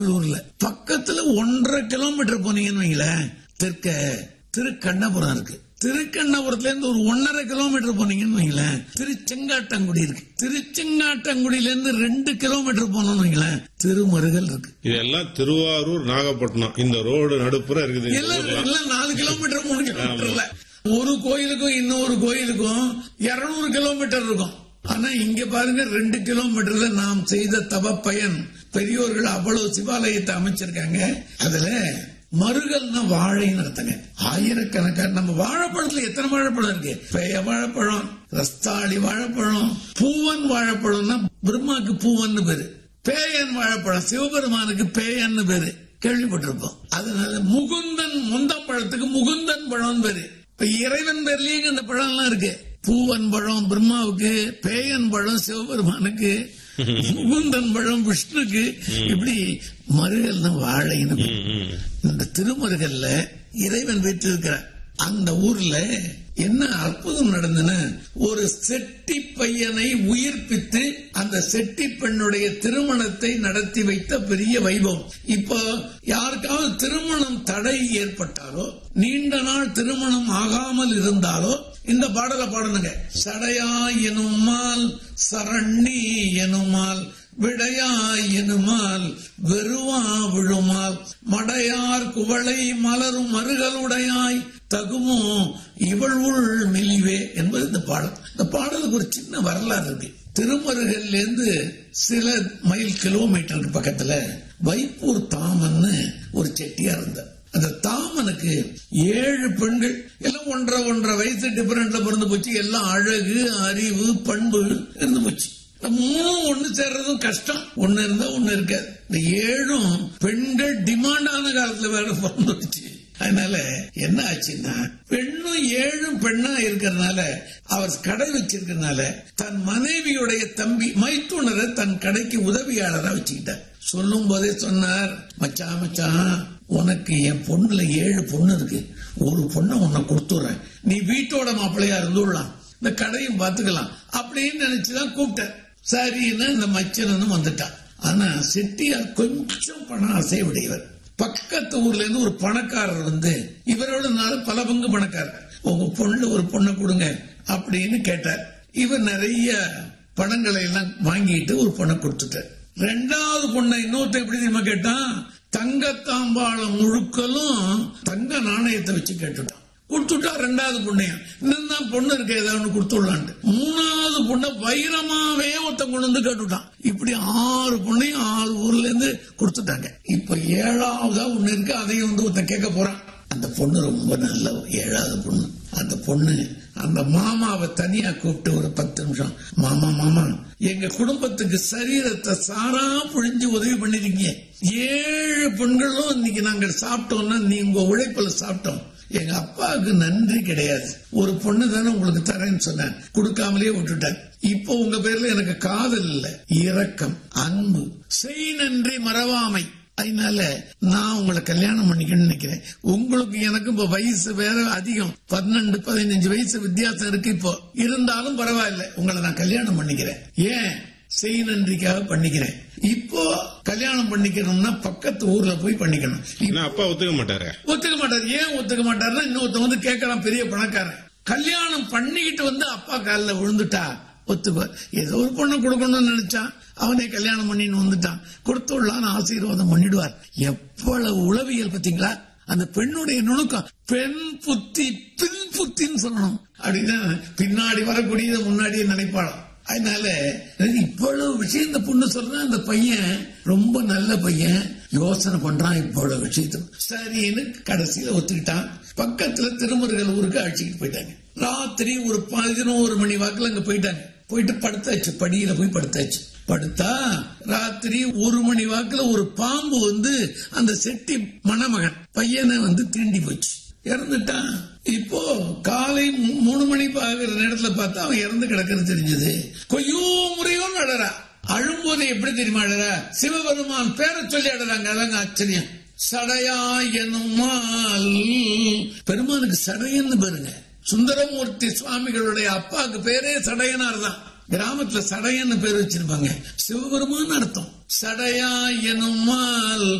ஊர்ல பக்கத்துல ஒன்றரை கிலோமீட்டர் போனீங்கன்னு வைங்களேன் தெற்க திருக்கண்ணபுரம் இருக்கு திருக்கண்ணபுரத்துல இருந்து ஒரு ஒன்னரை கிலோமீட்டர் போனீங்கன்னு வைங்களேன் திருச்செங்காட்டங்குடி இருக்கு திருச்செங்காட்டங்குடியில இருந்து ரெண்டு கிலோமீட்டர் போனோம்னு வைங்களேன் திருமருகல் இருக்கு இதெல்லாம் திருவாரூர் நாகப்பட்டினம் இந்த ரோடு நடுப்புற இருக்குது இந்த எல்லாம் ஊர்லாம். எல்லாம் நாலு கிலோமீட்டர் மூணு கிலோமீட்டர்ல ஒரு கோயிலுக்கும் இன்னொரு கோயிலுக்கும் இருநூறு கிலோமீட்டர் இருக்கும் ஆனா இங்க பாருங்க ரெண்டு கிலோமீட்டர்ல நாம் செய்த தவ பயன் பெரியோர்கள் அவ்வளவு சிவாலயத்தை அமைச்சிருக்காங்க அதுல மருகல்னா வாழைன்னு அர்த்தங்க ஆயிரக்கணக்கான நம்ம வாழைப்பழத்துல எத்தனை வாழைப்பழம் இருக்கு பெய வாழைப்பழம் ரஸ்தாளி வாழைப்பழம் பூவன் வாழைப்பழம்னா பிரம்மாக்கு பூவன்னு பேரு பேயன் வாழைப்பழம் சிவபெருமானுக்கு பேயன்னு பேரு கேள்விப்பட்டிருப்போம் அதனால முகுந்தன் முந்த பழத்துக்கு முகுந்தன் பழம் பேரு இப்ப இறைவன் பேர்லயும் இந்த பழம் எல்லாம் இருக்கு பூவன் பழம் பிரம்மாவுக்கு பேயன் பழம் சிவபெருமானுக்கு முகுந்தன் பழம் விஷ்ணுக்கு இப்படி மருகல்னு வாழைன்னு பேரு. இந்த திருமருகல்ல இறைவன் வீற்றிருக்கிறார் அந்த ஊர்ல என்ன அற்புதம் நடந்ததுன்னு ஒரு செட்டி பையனை உயிர்ப்பித்து அந்த செட்டி பெண்ணுடைய திருமணத்தை நடத்தி வைத்த பெரிய வைபவம் இப்போ யாருக்காவது திருமணம் தடை ஏற்பட்டாலோ நீண்ட நாள் திருமணம் ஆகாமல் இருந்தாலோ இந்த பாடலை பாடணுங்க சடையா எனுமால் சரண்ணி எனுமால் விடையாய் எனுமால் வெறுவா விழுமால் மடையார் குவளை மலரும் மருகலுடையாய் தகுமோ இவள் உள் மெலிவே என்பது இந்த பாடல் இந்த பாடலுக்கு ஒரு சின்ன வரலாறு இருக்கு திருமருகல்ல இருந்து சில மைல் கிலோமீட்டருக்கு பக்கத்துல வைப்பூர் தாமன்னு ஒரு செட்டியார் இருந்தார் அந்த தாமனுக்கு ஏழு பெண்கள் எல்லாம் ஒன்றரை ஒன்றரை வயசு டிஃபரெண்ட்ல பிறந்து போச்சு எல்லாம் அழகு அறிவு பண்பு இருந்து போச்சு இந்த மூணும் ஒண்ணு சேர்றதும் கஷ்டம் ஒண்ணு இருந்தா ஒண்ணு இருக்காது இந்த ஏழும் பெண்கள் டிமாண்டான காலத்துல வேற பிறந்துச்சு அதனால என்ன ஆச்சுன்னா பெண்ணும் ஏழும் பெண்ணா இருக்கிறதுனால அவர் கடை வச்சிருக்கிறதுனால தன் மனைவியுடைய தம்பி மைத்துனரை தன் கடைக்கு உதவியாளரா வச்சுக்கிட்டார் சொல்லும் போதே சொன்னார் மச்சான் மச்சான் உனக்கு என் பொண்ணுல ஏழு பொண்ணு இருக்கு ஒரு பொண்ணை உன்னை கொடுத்துறேன் நீ வீட்டோட மாப்பிள்ளையா இருந்துடலாம் இந்த கடையும் பாத்துக்கலாம் அப்படின்னு நினைச்சுதான் கூப்பிட்டேன் சரின்னு இந்த மச்சனனும் வந்துட்டான் ஆனா செட்டியார் கொஞ்சம் பண ஆசை உடையவர் பக்கத்து ஊர்ல இருந்து ஒரு பணக்காரர் வந்து இவரோட நாள் பல பங்கு பணக்காரர் உங்க பொண்ணு ஒரு பொண்ணை கொடுங்க அப்படின்னு கேட்டார் இவர் நிறைய பணங்களை எல்லாம் வாங்கிட்டு ஒரு பொண்ணை கொடுத்துட்டார் ரெண்டாவது பொண்ணை இன்னொருத்த எப்படி தெரியுமா கேட்டான் தங்கத்தாம்பாளம் முழுக்கலும் தங்க நாணயத்தை வச்சு கேட்டுட்டான் கொடுத்துட்டா ரெண்டாவது பொண்ணையும் இன்னும் தான் பொண்ணு இருக்க ஏதாவது கொடுத்துடலான்ட்டு மூணாவது பொண்ணை வைரமாவே ஒருத்தன் கொண்டு வந்து கேட்டுட்டான் இப்படி ஆறு பொண்ணையும் ஆறு ஊர்ல இருந்து கொடுத்துட்டாங்க இப்ப ஏழாவதா ஒண்ணு இருக்கு அதையும் வந்து ஒருத்தன் கேட்க போறான் அந்த பொண்ணு ரொம்ப நல்ல ஏழாவது பொண்ணு அந்த பொண்ணு அந்த மாமாவை தனியா கூப்பிட்டு ஒரு பத்து நிமிஷம் மாமா மாமா எங்க குடும்பத்துக்கு சரீரத்தை சாரா புழிஞ்சு உதவி பண்ணிருக்கீங்க ஏழு பெண்களும் இன்னைக்கு நாங்க சாப்பிட்டோம்னா நீ உங்க உழைப்புல சாப்பிட்டோம் எங்க அப்பாவுக்கு நன்றி கிடையாது ஒரு பொண்ணு தானே உங்களுக்கு தரேன்னு சொன்னேன் கொடுக்காமலே விட்டுட்டேன் இப்போ உங்க பேர்ல எனக்கு காதல் இல்ல இரக்கம் அன்பு செய் நன்றி மறவாமை அதனால நான் உங்களை கல்யாணம் பண்ணிக்கணும்னு நினைக்கிறேன் உங்களுக்கு எனக்கு இப்ப வயசு வேற அதிகம் பன்னெண்டு பதினஞ்சு வயசு வித்தியாசம் இருக்கு இப்போ இருந்தாலும் பரவாயில்ல உங்களை நான் கல்யாணம் பண்ணிக்கிறேன் ஏன் செய் நன்றிக்காக பண்ணிக்கிறேன் இப்போ கல்யாணம் பண்ணிக்கணும்னா பக்கத்து ஊர்ல போய் பண்ணிக்கணும் என்ன அப்பா ஒத்துக்க மாட்டாரு ஒத்துக்க மாட்டார் ஏன் ஒத்துக்க மாட்டாருன்னா இன்னொருத்த வந்து கேட்கலாம் பெரிய பணக்காரன் கல்யாணம் பண்ணிக்கிட்டு வந்து அப்பா காலில் விழுந்துட்டா ஒத்துக்குவார் ஏதோ ஒரு பொண்ணை கொடுக்கணும்னு நினைச்சான் அவனே கல்யாணம் பண்ணின்னு வந்துட்டான் கொடுத்துடலான்னு ஆசீர்வாதம் பண்ணிடுவார் எவ்வளவு உளவியல் பார்த்தீங்களா அந்த பெண்ணுடைய நுணுக்கம் பெண் புத்தி பின் புத்தின்னு சொல்லணும் அப்படின்னா பின்னாடி வரக்கூடியதை முன்னாடியே நினைப்பாளாம் அதனால இவ்வளவு விஷயம் இந்த பொண்ணு சொல்ற அந்த பையன் ரொம்ப நல்ல பையன் யோசனை பண்றான் இவ்வளவு விஷயத்துக்கு சரின்னு கடைசியில ஒத்துக்கிட்டான் பக்கத்துல திருமுருகல் ஊருக்கு அழைச்சிக்கிட்டு போயிட்டாங்க ராத்திரி ஒரு பதினோரு மணி வாக்குல அங்க போயிட்டாங்க போயிட்டு படுத்தாச்சு படியில போய் படுத்தாச்சு படுத்தா ராத்திரி ஒரு மணி வாக்குல ஒரு பாம்பு வந்து அந்த செட்டி மணமகன் பையனை வந்து தீண்டி போச்சு இறந்துட்டான் இப்போ காலை மூ- மூணு மணி பாக்குற நேரத்துல பார்த்தா அவன் இறந்து கிடக்கிறது தெரிஞ்சது கொய்யோ முறையோ அழறா அழும்போது எப்படி தெரியுமா அழறா சிவபெருமான் பேரை சொல்லி அழறாங்க அதாங்க ஆச்சரியம் சடையா எனுமால் பெருமானுக்கு சடையன்னு பாருங்க சுந்தரமூர்த்தி சுவாமிகளுடைய அப்பாவுக்கு பேரே சடையனார் தான் கிராமத்துல சடையன்னு பேர் வச்சிருப்பாங்க சிவபெருமான் அர்த்தம் சடையா எனுமால்